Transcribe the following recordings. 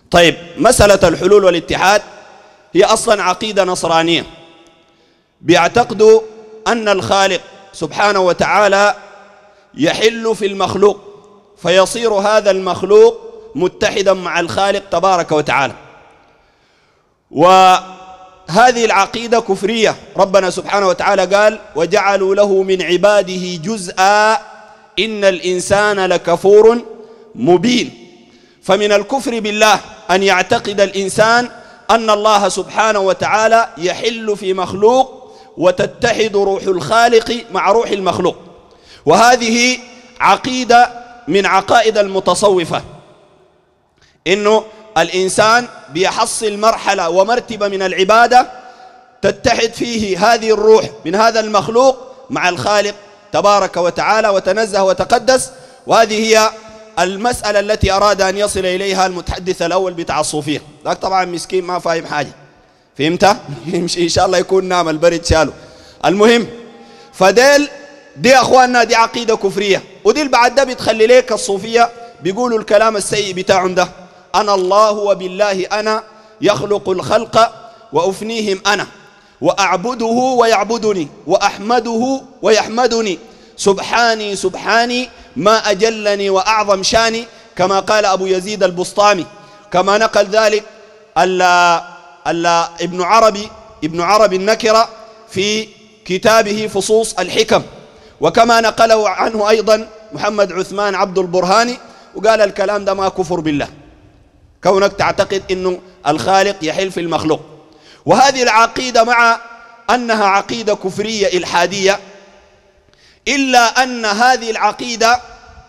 طيب مسألة الحلول والاتحاد هي أصلا عقيدة نصرانية بيعتقدوا أن الخالق سبحانه وتعالى يحل في المخلوق فيصير هذا المخلوق متحدا مع الخالق تبارك وتعالى وهذه العقيدة كفرية ربنا سبحانه وتعالى قال وجعلوا له من عباده جزءا إن الإنسان لكفور مبين فمن الكفر بالله أن يعتقد الإنسان أن الله سبحانه وتعالى يحل في مخلوق وتتحد روح الخالق مع روح المخلوق وهذه عقيدة من عقائد المتصوفة إنه الإنسان بيحصل مرحلة ومرتبة من العبادة تتحد فيه هذه الروح من هذا المخلوق مع الخالق تبارك وتعالى وتنزه وتقدس وهذه هي المسألة التي أراد أن يصل إليها المتحدث الأول بتاع الصوفية ذاك طبعا مسكين ما فاهم حاجة فهمت؟ يمشي إن شاء الله يكون نام البرد شاله المهم فديل دي أخواننا دي عقيدة كفرية ودي بعد ده بتخلي ليك الصوفية بيقولوا الكلام السيء بتاعهم ده أنا الله وبالله أنا يخلق الخلق وأفنيهم أنا وأعبده ويعبدني وأحمده ويحمدني سبحاني سبحاني ما أجلني وأعظم شاني كما قال أبو يزيد البسطامي كما نقل ذلك ألا ألا ابن عربي ابن عربي النكرة في كتابه فصوص الحكم وكما نقله عنه أيضا محمد عثمان عبد البرهاني وقال الكلام ده ما كفر بالله كونك تعتقد أنه الخالق يحل في المخلوق وهذه العقيدة مع أنها عقيدة كفرية إلحادية إلا أن هذه العقيدة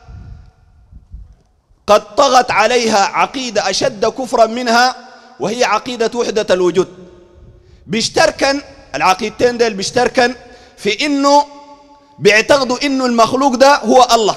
قد طغت عليها عقيدة أشد كفرا منها وهي عقيدة وحدة الوجود بيشتركن العقيدتين ديل بيشتركن في إنه بيعتقدوا إنه المخلوق ده هو الله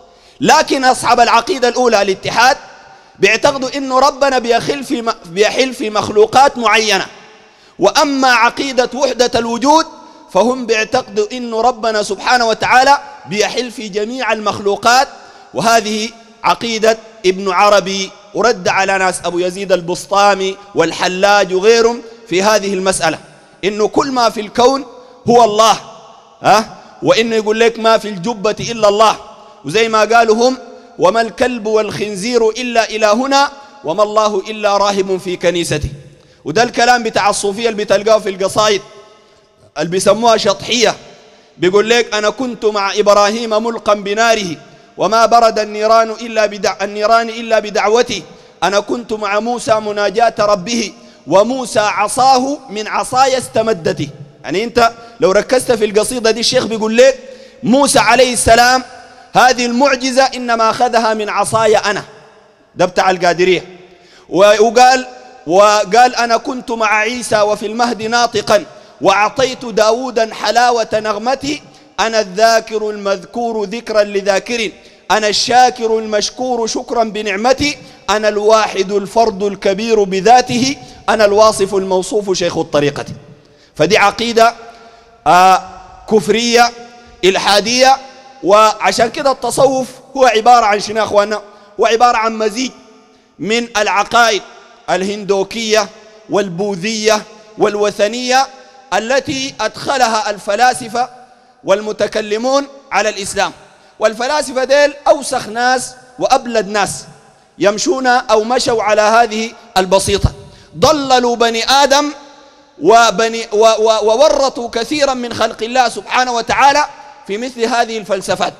لكن أصحاب العقيدة الأولى الاتحاد بيعتقدوا إنه ربنا بيخل في بيحل في مخلوقات معينة وأما عقيدة وحدة الوجود فهم بيعتقدوا إنه ربنا سبحانه وتعالى بيحل في جميع المخلوقات وهذه عقيدة ابن عربي ورد على ناس أبو يزيد البسطامي والحلاج وغيرهم في هذه المسألة إنه كل ما في الكون هو الله ها وإنه يقول لك ما في الجبة إلا الله وزي ما قالوا هم وما الكلب والخنزير إلا إلهنا وما الله إلا راهب في كنيسته وده الكلام بتاع الصوفية اللي بتلقاه في القصايد اللي بيسموها شطحية بيقول لك أنا كنت مع إبراهيم ملقا بناره وما برد النيران إلا بدع النيران إلا بدعوتي أنا كنت مع موسى مناجاة ربه وموسى عصاه من عصاي استمدته يعني أنت لو ركزت في القصيدة دي الشيخ بيقول لك موسى عليه السلام هذه المعجزة إنما أخذها من عصاي أنا ده بتاع القادرية وقال وقال أنا كنت مع عيسى وفي المهد ناطقا وأعطيت داودا حلاوة نغمتي أنا الذاكر المذكور ذكرا لذاكر أنا الشاكر المشكور شكرا بنعمتي أنا الواحد الفرد الكبير بذاته أنا الواصف الموصوف شيخ الطريقة فدي عقيدة آه كفرية إلحادية وعشان كده التصوف هو عبارة عن شنو يا أخوانا هو عبارة عن مزيج من العقائد الهندوكية والبوذية والوثنية التي أدخلها الفلاسفة والمتكلمون على الإسلام والفلاسفة ديل أوسخ ناس وأبلد ناس يمشون أو مشوا على هذه البسيطة ضللوا بني آدم وبني و و وورطوا كثيرا من خلق الله سبحانه وتعالى في مثل هذه الفلسفات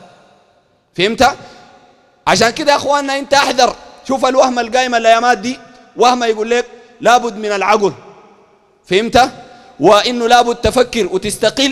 فهمت؟ عشان كده يا اخواننا انت احذر شوف الوهم القايمه الايامات دي وهم يقول لك لابد من العقل فهمت؟ وانه لابد تفكر وتستقل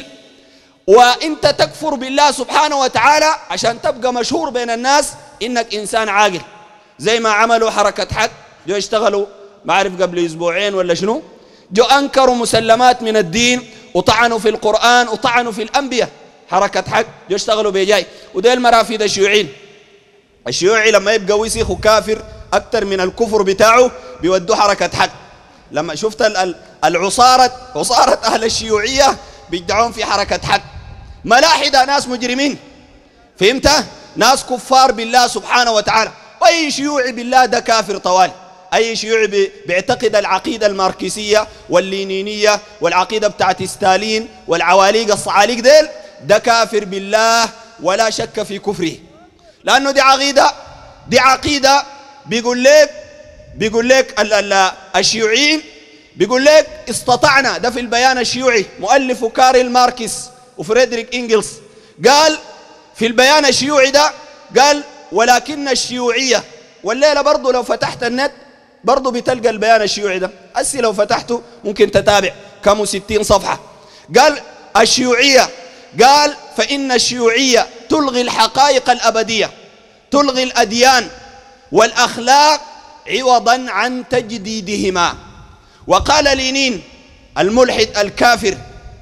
وانت تكفر بالله سبحانه وتعالى عشان تبقى مشهور بين الناس انك انسان عاقل زي ما عملوا حركه حق جو اشتغلوا ما اعرف قبل اسبوعين ولا شنو جو انكروا مسلمات من الدين وطعنوا في القران وطعنوا في الانبياء حركه حق جو اشتغلوا بيجاي وده المرافيد الشيوعيين الشيوعي لما يبقى وسخ وكافر اكثر من الكفر بتاعه بيودوا حركه حق لما شفت العصارة عصارة أهل الشيوعية بيدعون في حركة حق ملاحدة ناس مجرمين فهمت؟ ناس كفار بالله سبحانه وتعالى وأي شيوعي بالله ده كافر طوال أي شيوعي بيعتقد العقيدة الماركسية واللينينية والعقيدة بتاعت ستالين والعواليق الصعاليق ديل ده كافر بالله ولا شك في كفره لأنه دي عقيدة دي عقيدة بيقول لك بيقول لك الشيوعيين بيقول لك استطعنا ده في البيان الشيوعي مؤلف كارل ماركس وفريدريك إنجلز قال في البيان الشيوعي ده قال ولكن الشيوعية والليلة برضو لو فتحت النت برضو بتلقى البيان الشيوعي ده أسي لو فتحته ممكن تتابع كم ستين صفحة قال الشيوعية قال فإن الشيوعية تلغي الحقائق الأبدية تلغي الأديان والأخلاق عوضا عن تجديدهما وقال لينين الملحد الكافر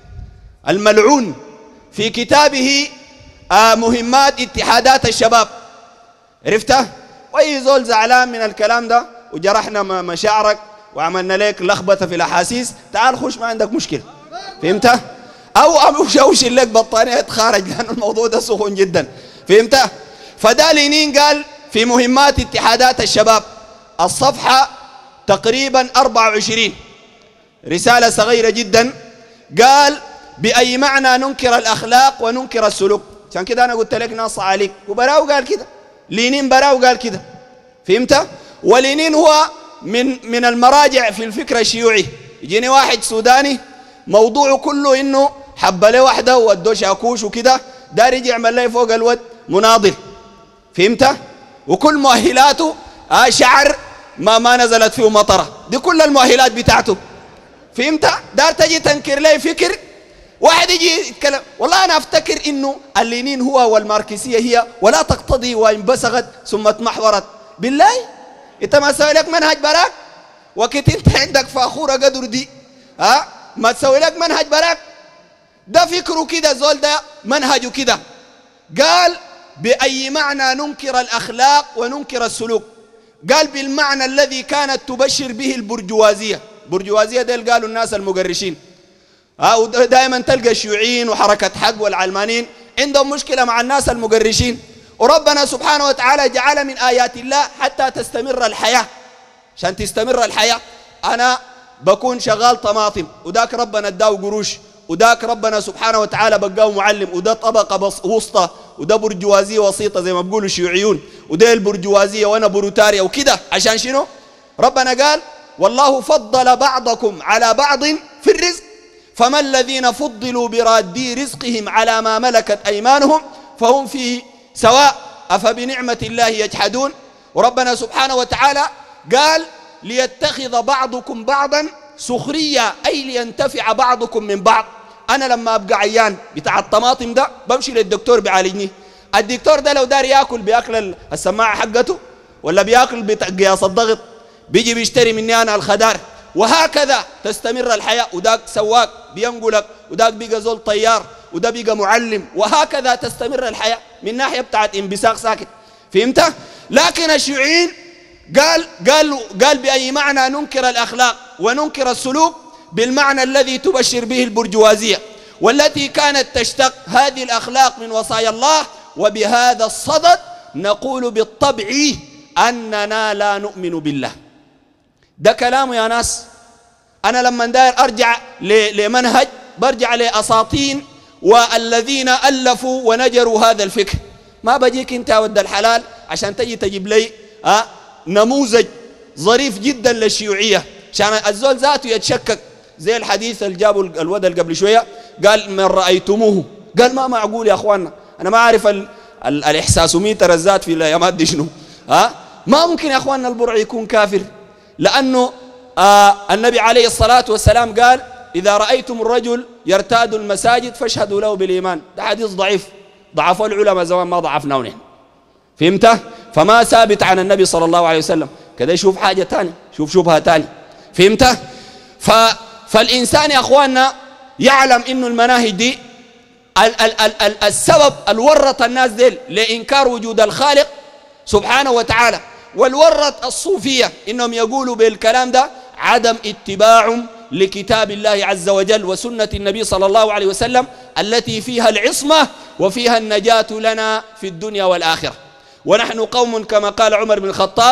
الملعون في كتابه آه مهمات اتحادات الشباب عرفته واي زول زعلان من الكلام ده وجرحنا مشاعرك وعملنا لك لخبطه في الاحاسيس تعال خش ما عندك مشكله فهمت او اوش لك بطانيه تخارج لان الموضوع ده سخون جدا فهمت فده لينين قال في مهمات اتحادات الشباب الصفحه تقريبا 24 رساله صغيره جدا قال باي معنى ننكر الاخلاق وننكر السلوك عشان كده انا قلت لك ناص عليك وبراو قال كده لينين براو قال كده فهمت ولينين هو من من المراجع في الفكر الشيوعي يجيني واحد سوداني موضوعه كله انه حب له واحده وودوه شاكوش وكده دار يجي يعمل له فوق الود مناضل فهمت وكل مؤهلاته آه شعر ما ما نزلت فيه مطره دي كل المؤهلات بتاعته فهمت دار تجي تنكر لي فكر واحد يجي يتكلم والله انا افتكر انه اللينين هو والماركسيه هي ولا تقتضي وان بسغت ثم تمحورت بالله انت ما تسوي لك منهج براك وقت انت عندك فاخوره قدر دي ها ما تسوي لك منهج براك ده فكره كده زول ده منهجه كده قال بأي معنى ننكر الأخلاق وننكر السلوك قال بالمعنى الذي كانت تبشر به البرجوازية برجوازية ديل قالوا الناس المقرشين ها دائما تلقى الشيوعيين وحركة حق والعلمانيين عندهم مشكلة مع الناس المقرشين وربنا سبحانه وتعالى جعل من آيات الله حتى تستمر الحياة عشان تستمر الحياة أنا بكون شغال طماطم وذاك ربنا اداه قروش وذاك ربنا سبحانه وتعالى بقاه معلم وده طبقة وسطى وده برجوازية وسيطة زي ما بيقولوا الشيوعيون وده البرجوازية وأنا بروتاريا وكده عشان شنو ربنا قال والله فضل بعضكم على بعض في الرزق فما الذين فضلوا برادي رزقهم على ما ملكت أيمانهم فهم فيه سواء أفبنعمة الله يجحدون وربنا سبحانه وتعالى قال ليتخذ بعضكم بعضا سخرية أي لينتفع بعضكم من بعض أنا لما أبقى عيان بتاع الطماطم ده بمشي للدكتور بيعالجني الدكتور ده لو دار ياكل بياكل السماعة حقته ولا بياكل بقياس الضغط بيجي بيشتري مني أنا الخدار وهكذا تستمر الحياة وذاك سواق بينقلك وذاك بيجي زول طيار وده بيجي معلم وهكذا تستمر الحياة من ناحية بتاعت انبساق ساكت فهمت؟ لكن الشيوعيين قال قال قال بأي معنى ننكر الأخلاق وننكر السلوك بالمعنى الذي تبشر به البرجوازية والتي كانت تشتق هذه الأخلاق من وصايا الله وبهذا الصدد نقول بالطبع أننا لا نؤمن بالله ده كلامه يا ناس أنا لما داير أرجع لمنهج برجع لأساطين والذين ألفوا ونجروا هذا الفكر ما بجيك انت ود الحلال عشان تجي تجيب لي أه نموذج ظريف جدا للشيوعية عشان الزول ذاته يتشكك زي الحديث اللي جابوا الود قبل شوية قال من رأيتموه قال ما معقول يا أخواننا أنا ما أعرف ال ال الإحساسوميتر الذات في الأيامات دي شنو ها ما ممكن يا أخواننا البرع يكون كافر لأنه آه النبي عليه الصلاة والسلام قال إذا رأيتم الرجل يرتاد المساجد فاشهدوا له بالإيمان ده حديث ضعيف ضعفوا العلماء زمان ما ضعفناه نحن فهمت فما ثابت عن النبي صلى الله عليه وسلم كده يشوف حاجة تانية شوف شبهة تانية فهمت ف فالإنسان يا أخواننا يعلم إنه المناهج دي ال ال ال ال السبب الورط الناس ديل لإنكار وجود الخالق سبحانه وتعالى والورط الصوفية إنهم يقولوا بالكلام ده عدم اتباع لكتاب الله عز وجل وسنة النبي صلى الله عليه وسلم التي فيها العصمة وفيها النجاة لنا في الدنيا والآخرة ونحن قوم كما قال عمر بن الخطاب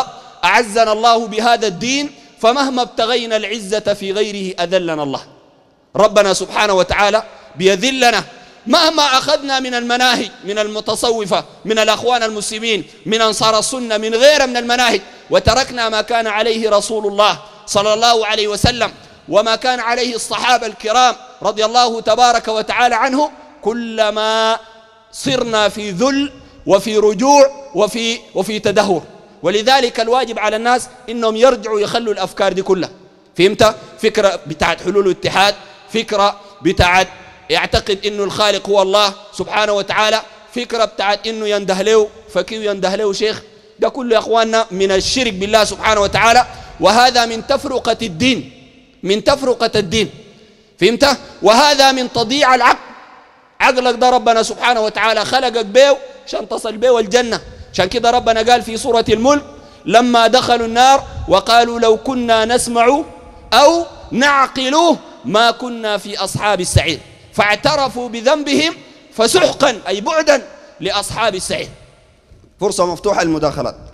أعزنا الله بهذا الدين فمهما ابتغينا العزة في غيره أذلنا الله ربنا سبحانه وتعالى بيذلنا مهما أخذنا من المناهج من المتصوفة من الأخوان المسلمين من أنصار السنة من غير من المناهج وتركنا ما كان عليه رسول الله صلى الله عليه وسلم وما كان عليه الصحابة الكرام رضي الله تبارك وتعالى عنه كلما صرنا في ذل وفي رجوع وفي, وفي تدهور ولذلك الواجب على الناس إنهم يرجعوا يخلوا الأفكار دي كلها فهمت؟ فكرة بتاعت حلول الاتحاد فكرة بتاعت يعتقد إنه الخالق هو الله سبحانه وتعالى فكرة بتاعت إنه ينده له فكيف ينده له شيخ ده كله يا أخواننا من الشرك بالله سبحانه وتعالى وهذا من تفرقة الدين من تفرقة الدين فهمت؟ وهذا من تضييع العقل عقلك ده ربنا سبحانه وتعالى خلقك بيه عشان تصل بيه الجنة عشان كده ربنا قال في سورة الملك لما دخلوا النار وقالوا لو كنا نسمع أو نعقل ما كنا في أصحاب السعير فاعترفوا بذنبهم فسحقا أي بعدا لأصحاب السعير فرصة مفتوحة للمداخلات